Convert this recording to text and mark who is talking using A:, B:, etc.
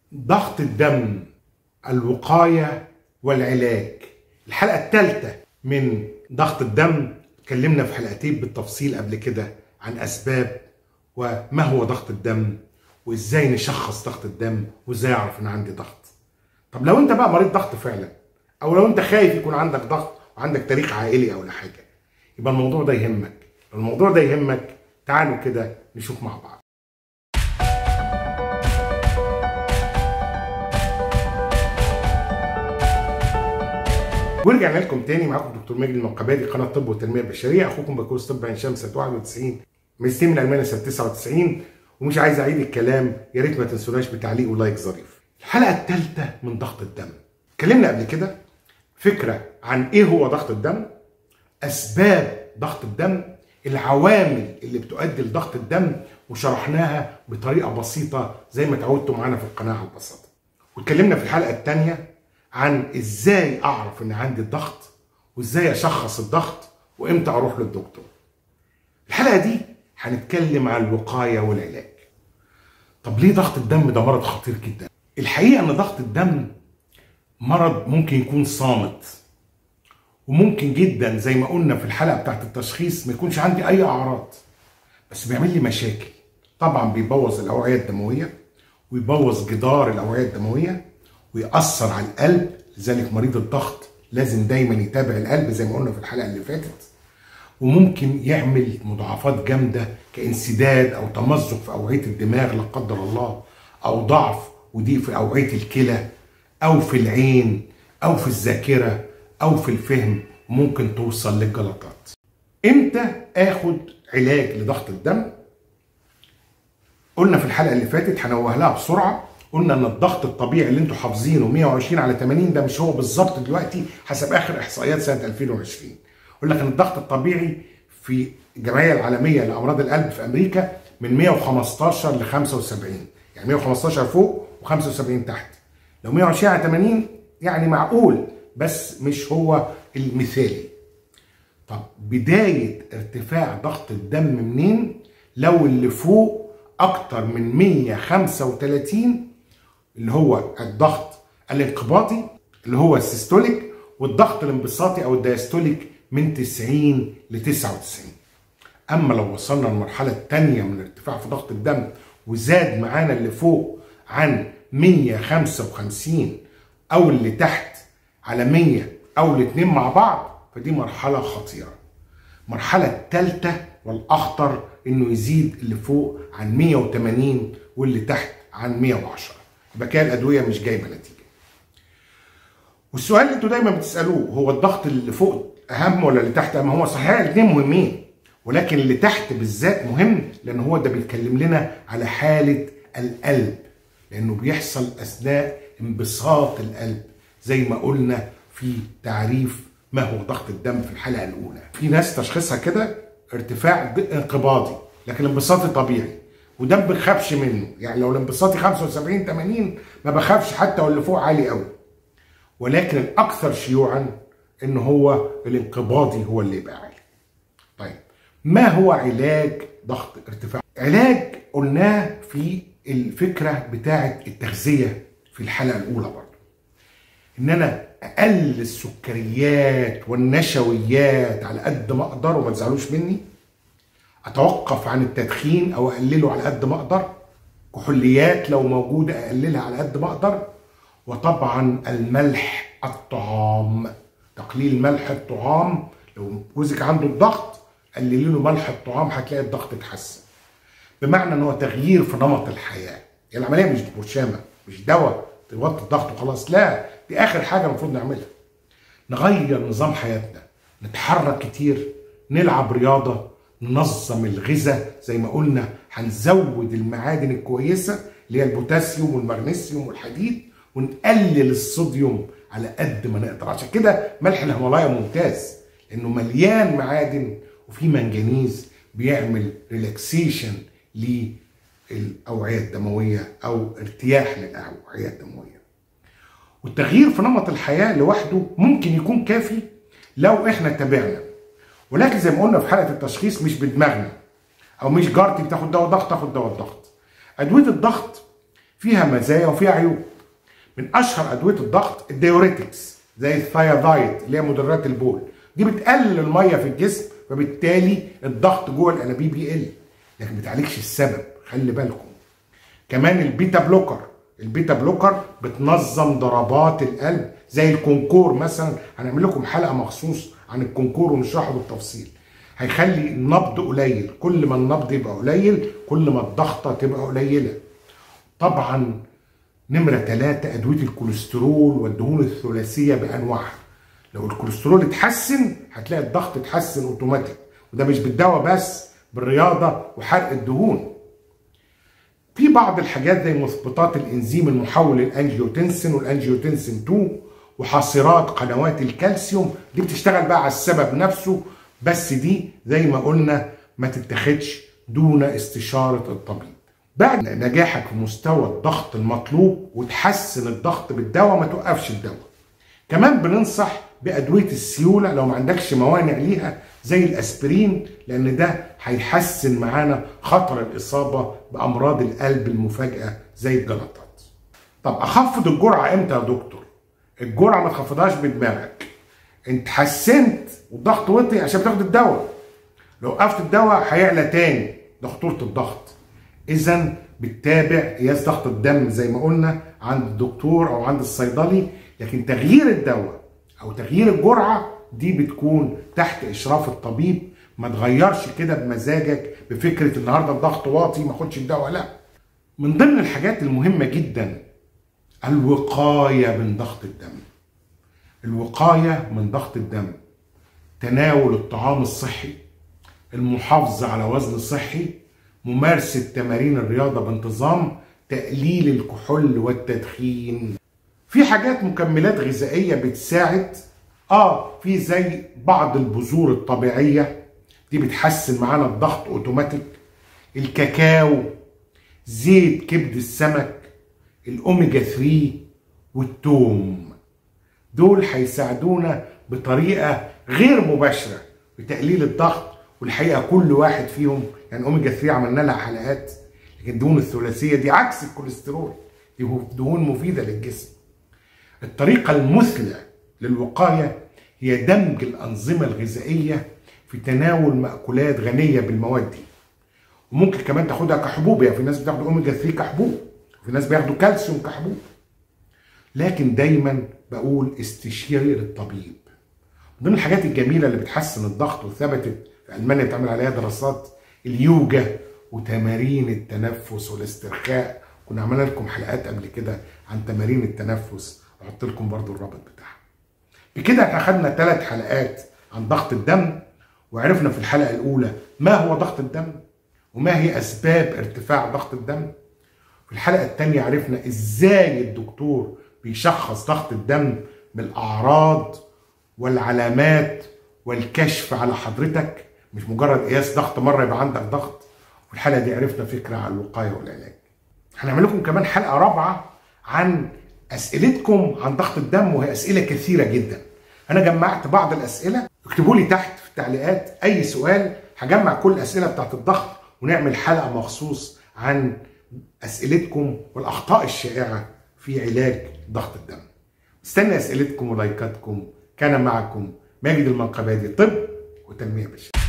A: ضغط الدم الوقاية والعلاج الحلقة الثالثة من ضغط الدم اتكلمنا في حلقتين بالتفصيل قبل كده عن أسباب وما هو ضغط الدم وإزاي نشخص ضغط الدم وإزاي أعرف إن عندي ضغط طب لو أنت بقى مريض ضغط فعلا أو لو أنت خايف يكون عندك ضغط وعندك تاريخ عائلي أو حاجة يبقى الموضوع ده يهمك لو الموضوع ده يهمك تعالوا كده نشوف مع بعض ورجعنا لكم تاني معاكم دكتور مجدي المنقبادي قناه طب والتنميه البشريه اخوكم بكالوريوس طب عين شمس سنه 91 ماجستير من المانيا سنه 99 ومش عايز اعيد الكلام يا ريت ما تنسوناش بتعليق ولايك ظريف. الحلقه الثالثه من ضغط الدم. اتكلمنا قبل كده فكره عن ايه هو ضغط الدم اسباب ضغط الدم العوامل اللي بتؤدي لضغط الدم وشرحناها بطريقه بسيطه زي ما اتعودتوا معانا في القناه على البساطه. واتكلمنا في الحلقه الثانيه عن ازاي اعرف ان عندي الضغط وازاي اشخص الضغط وامتى اروح للدكتور الحلقه دي هنتكلم عن الوقايه والعلاج طب ليه ضغط الدم ده مرض خطير جدا الحقيقه ان ضغط الدم مرض ممكن يكون صامت وممكن جدا زي ما قلنا في الحلقه بتاعت التشخيص ما يكونش عندي اي اعراض بس بيعمل لي مشاكل طبعا بيبوظ الاوعيه الدمويه ويبوظ جدار الاوعيه الدمويه ويأثر على القلب لذلك مريض الضغط لازم دايما يتابع القلب زي ما قلنا في الحلقه اللي فاتت وممكن يعمل مضاعفات جامده كانسداد او تمزق في اوعيه الدماغ لا قدر الله او ضعف وضيق في اوعيه الكلى او في العين او في الذاكره او في الفهم ممكن توصل للجلطات امتى اخد علاج لضغط الدم قلنا في الحلقه اللي فاتت هنوه لها بسرعه قلنا ان الضغط الطبيعي اللي انتوا حافظينه 120 على 80 ده مش هو بالظبط دلوقتي حسب اخر احصائيات سنه 2020 يقول لك ان الضغط الطبيعي في الجمعيه العالميه لامراض القلب في امريكا من 115 ل 75 يعني 115 فوق و75 تحت لو 120 على 80 يعني معقول بس مش هو المثالي طب بدايه ارتفاع ضغط الدم منين لو اللي فوق اكتر من 135 اللي هو الضغط الانقباضي اللي هو السيستوليك والضغط الانبساطي او الدايستوليك من 90 ل 99 اما لو وصلنا للمرحله الثانيه من الارتفاع في ضغط الدم وزاد معانا اللي فوق عن 155 او اللي تحت على 100 او الاثنين مع بعض فدي مرحله خطيره المرحله الثالثه والاخطر انه يزيد اللي فوق عن 180 واللي تحت عن 110 يبقى كده الادويه مش جايبه نتيجه والسؤال اللي انتوا دايما بتسالوه هو الضغط اللي فوق اهم ولا اللي تحت اهم هو صحيح الاثنين مهمين ولكن اللي تحت بالذات مهم لان هو ده بيتكلم لنا على حاله القلب لانه بيحصل اثناء انبساط القلب زي ما قلنا في تعريف ما هو ضغط الدم في الحلقه الاولى في ناس تشخيصها كده ارتفاع انقباضي لكن الانبساطي طبيعي وده ما بنخافش منه يعني لو الانبساطي 75 80 ما بخافش حتى واللي فوق عالي قوي ولكن الاكثر شيوعا ان هو الانقباضي هو اللي يبقى عالي طيب ما هو علاج ضغط ارتفاع علاج قلناه في الفكره بتاعه التغذيه في الحلقه الاولى برضه ان انا اقلل السكريات والنشويات على قد ما اقدر وما تزعلوش مني اتوقف عن التدخين او اقلله على قد ما اقدر كحوليات لو موجوده اقللها على قد ما اقدر وطبعا الملح الطعام تقليل ملح الطعام لو جوزك عنده الضغط قللي له ملح الطعام هتلاقي الضغط اتحسن بمعنى ان هو تغيير في نمط الحياه يعني العمليه مش برشامه مش دواء توطي الضغط وخلاص لا دي اخر حاجه المفروض نعملها نغير نظام حياتنا نتحرك كتير نلعب رياضه ننظم الغذاء زي ما قلنا هنزود المعادن الكويسه اللي هي البوتاسيوم والمغنيسيوم والحديد ونقلل الصوديوم على قد ما نقدر عشان كده ملح الهيمالايا ممتاز لانه مليان معادن وفي منجنيز بيعمل ريلاكسيشن للاوعيه الدمويه او ارتياح للاوعيه الدمويه والتغيير في نمط الحياه لوحده ممكن يكون كافي لو احنا تابعنا ولكن زي ما قلنا في حلقه التشخيص مش بدماغنا او مش جارتي بتاخد دواء ضغط تاخد دواء الضغط ادويه الضغط فيها مزايا وفيها عيوب من اشهر ادويه الضغط الديوريتكس زي الثايازايد اللي هي مدرات البول دي بتقلل الميه في الجسم فبالتالي الضغط جوه الانابيب يقل لكن ما بتعالجش السبب خلي بالكم كمان البيتا بلوكر البيتا بلوكر بتنظم ضربات القلب زي الكونكور مثلا هنعمل لكم حلقه مخصوص عن الكونكور ونشرحه بالتفصيل هيخلي النبض قليل كل ما النبض يبقى قليل كل ما الضغطه تبقى قليله طبعا نمرة ثلاثة أدوية الكوليسترول والدهون الثلاثية بأنواعها لو الكوليسترول اتحسن هتلاقي الضغط اتحسن اوتوماتيك وده مش بالدواء بس بالرياضة وحرق الدهون في بعض الحاجات زي مثبطات الانزيم المحول للانجيوتنسين والانجيوتنسين 2 وحاصرات قنوات الكالسيوم دي بتشتغل بقى على السبب نفسه بس دي زي ما قلنا ما تتاخدش دون استشارة الطبيب بعد نجاحك في مستوى الضغط المطلوب وتحسن الضغط بالدواء ما توقفش الدواء كمان بننصح بأدوية السيولة لو ما عندكش موانع ليها زي الأسبرين لأن ده هيحسن معانا خطر الإصابة بأمراض القلب المفاجئة زي الجلطات طب أخفض الجرعة إمتى يا دكتور؟ الجرعة ما تخفضهاش بدماغك انت حسنت والضغط وطي عشان تاخد الدواء لو وقفت الدواء هيعلى تاني ده خطورة الضغط اذا بتتابع قياس ضغط الدم زي ما قلنا عند الدكتور او عند الصيدلي لكن تغيير الدواء او تغيير الجرعه دي بتكون تحت اشراف الطبيب ما تغيرش كده بمزاجك بفكره النهارده الضغط واطي ما اخدش الدواء لا من ضمن الحاجات المهمه جدا الوقايه من ضغط الدم الوقايه من ضغط الدم تناول الطعام الصحي المحافظه على وزن صحي ممارسة تمارين الرياضة بانتظام تقليل الكحول والتدخين في حاجات مكملات غذائية بتساعد اه في زي بعض البذور الطبيعية دي بتحسن معانا الضغط اوتوماتيك الكاكاو زيت كبد السمك الاوميجا 3 والثوم دول هيساعدونا بطريقة غير مباشرة بتقليل الضغط والحقيقه كل واحد فيهم يعني اوميجا 3 عملنا لها حلقات لكن الدهون الثلاثيه دي عكس الكوليسترول دي دهون مفيده للجسم الطريقه المثلى للوقايه هي دمج الانظمه الغذائيه في تناول مأكولات غنيه بالمواد دي وممكن كمان تاخدها كحبوب يعني في ناس بتاخد اوميجا 3 كحبوب وفي ناس بياخدوا كالسيوم كحبوب لكن دايما بقول استشيري الطبيب من ضمن الحاجات الجميله اللي بتحسن الضغط وثبتت في المانيا بتعمل عليها دراسات اليوجا وتمارين التنفس والاسترخاء كنا عملنا لكم حلقات قبل كده عن تمارين التنفس احط لكم برضو الرابط بتاعها بكده احنا خدنا ثلاث حلقات عن ضغط الدم وعرفنا في الحلقه الاولى ما هو ضغط الدم وما هي اسباب ارتفاع ضغط الدم في الحلقه الثانيه عرفنا ازاي الدكتور بيشخص ضغط الدم بالاعراض والعلامات والكشف على حضرتك مش مجرد قياس ضغط مره يبقى عندك ضغط في الحلقه دي عرفنا فكره عن الوقايه والعلاج هنعمل لكم كمان حلقه رابعه عن اسئلتكم عن ضغط الدم وهي اسئله كثيره جدا انا جمعت بعض الاسئله اكتبوا لي تحت في التعليقات اي سؤال هجمع كل الاسئله بتاعت الضغط ونعمل حلقه مخصوص عن اسئلتكم والاخطاء الشائعه في علاج ضغط الدم استنى اسئلتكم ولايكاتكم كان معكم ماجد المنقبادي طب وتنميه بشريه